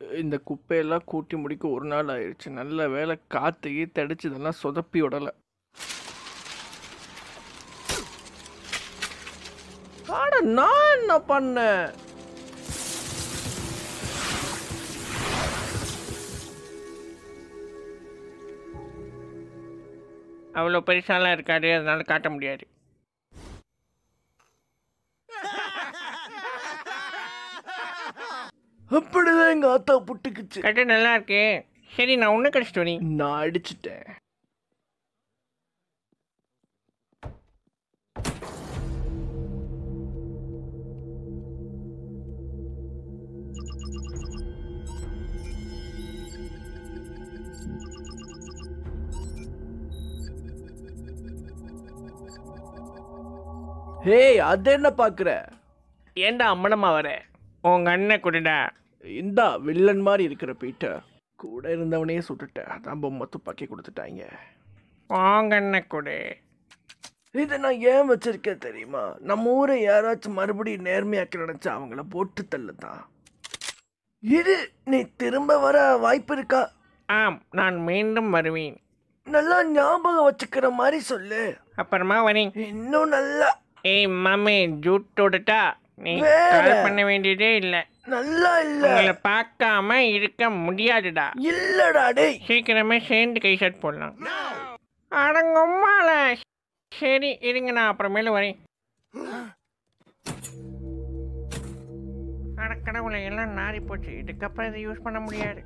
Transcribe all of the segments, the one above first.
இந்த குப்பையெல்லாம் கூட்டி முடிக்க ஒரு நாள் ஆயிடுச்சு நல்ல வேலை காற்று கீத்து அடிச்சு இதெல்லாம் சொதப்பி விடலை ஆட நான் என்ன பண்ணேன் அவ்வளோ பெருசாலாம் இருக்காது அதனால காட்ட முடியாது அப்படிதான் எங்க ஆத்தா புட்டுக்குச்சு கட்டு நல்லா இருக்கு சரி நான் ஒன்று கடிச்சிட்டு வரேன் நான் அடிச்சிட்டேன் ஹேய் அது என்ன பாக்குற ஏன்டா அம்மனமா வர உங்க அண்ணன் கொடுடா இந்தா வில்லன் மாதிரி இருக்கிற பீட்டர் கூட இருந்தவனே சுட்டுட்டேன் அதான் பொம்மை துப்பாக்கி கொடுத்துட்டாங்க உங்க அண்ணன் கொடு இதை நான் ஏன் வச்சிருக்கேன் தெரியுமா நம்ம ஊரை யாராச்சும் மறுபடியும் நேர்மையாக்க நினைச்சா அவங்கள போட்டு தள்ளுதான் இது நீ திரும்ப வர வாய்ப்பு இருக்கா ஆம் நான் மீண்டும் வருவேன் நல்லா ஞாபகம் வச்சுக்கிற மாதிரி சொல்லு அப்புறமா வரேன் இன்னும் நல்லா ஏய் மாமே ஜூட் தொடுட்டா நீ வேற. கால் பண்ண வேண்டியதே இல்லை நல்லா இல்ல உங்களை பார்க்காம இருக்க முடியாதுடா இல்லடா டேய் சீக்கிரமே சேர்ந்து கை ஷர்ட் போடலாம் அடங்கம்மால சரி இருங்க நான் அப்புறமேல வரேன் அட கடவுளை எல்லாம் நாரி போச்சு இதுக்கப்புறம் இதை யூஸ் பண்ண முடியாது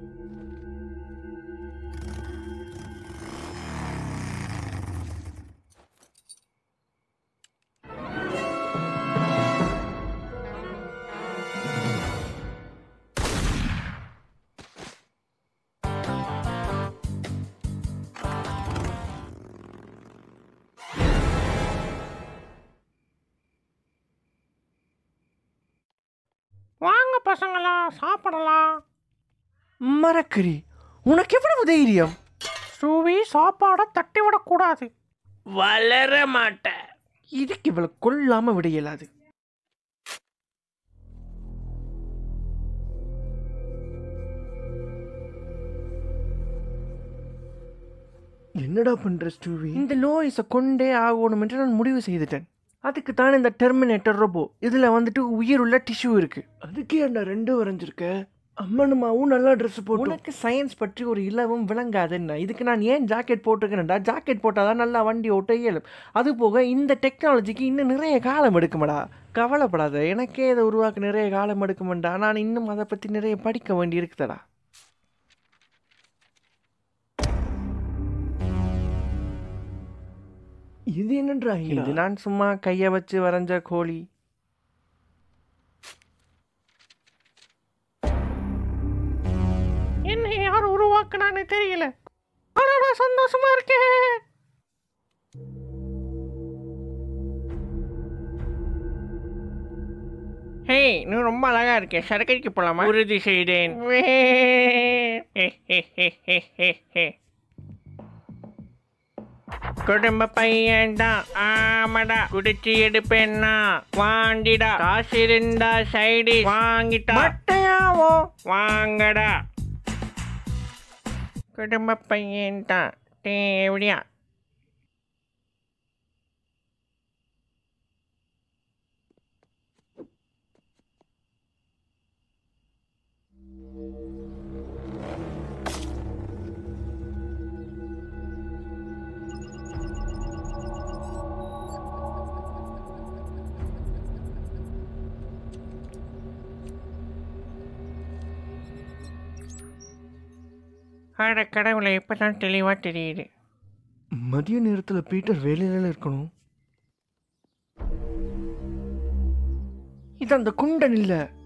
வாங்க பசங்களா சாப்பிடலாம் மரக்கறி உனக்கு எவ்வளவு தைரியம் சுவி சாப்பாடை தட்டி விடக்கூடாது வளர மாட்டேன் இதுக்கு இவளை கொல்லாம விட இயலாது என்னடா பண்ற ஸ்டூவி இந்த லோயிஸை கொண்டே ஆகணும் என்று நான் முடிவு செய்துட்டேன் அதுக்கு தான் இந்த டெர்மினேட்டர் ரோபோ இதில் வந்துட்டு உயிர் உள்ள டிஷ்யூ இருக்கு அதுக்கு ஏன்டா ரெண்டும் வரைஞ்சிருக்க அம்மனுமாவும் நல்லா ட்ரெஸ் போட்டு உனக்கு சயின்ஸ் பற்றி ஒரு இலவும் விளங்காது என்ன இதுக்கு நான் ஏன் ஜாக்கெட் போட்டிருக்கேன்டா ஜாக்கெட் போட்டால் தான் நல்லா வண்டி ஓட்ட இயலும் அது போக இந்த டெக்னாலஜிக்கு இன்னும் நிறைய காலம் எடுக்குமடா கவலைப்படாத எனக்கே இதை உருவாக்க நிறைய காலம் எடுக்குமெண்டா நான் இன்னும் அதை பற்றி நிறைய படிக்க வேண்டி இருக்குதடா இது என்னன்றா இது நான் சும்மா கையை வச்சு வரைஞ்ச கோழி என்ன யார் உருவாக்குனான்னு தெரியல ஆனா நான் சந்தோஷமா இருக்கேன் ஹே நீ ரொம்ப அழகா இருக்கே சரக்கடிக்கு போலாமா உறுதி செய்தேன் குடும்ப பையன்தான் ஆமாடா குடிச்சு எடுப்பேன்னா வாண்டிடா காசு இருந்தா சைடு வாங்கிட்டா மட்டையாவோ வாங்கடா குடும்ப பையன்தான் தேவடியா அட கடவுளை இப்பதான் தெளிவா தெரியுது மதிய நேரத்தில் பீட்டர் வேலையில இருக்கணும் இது அந்த குண்டன் இல்லை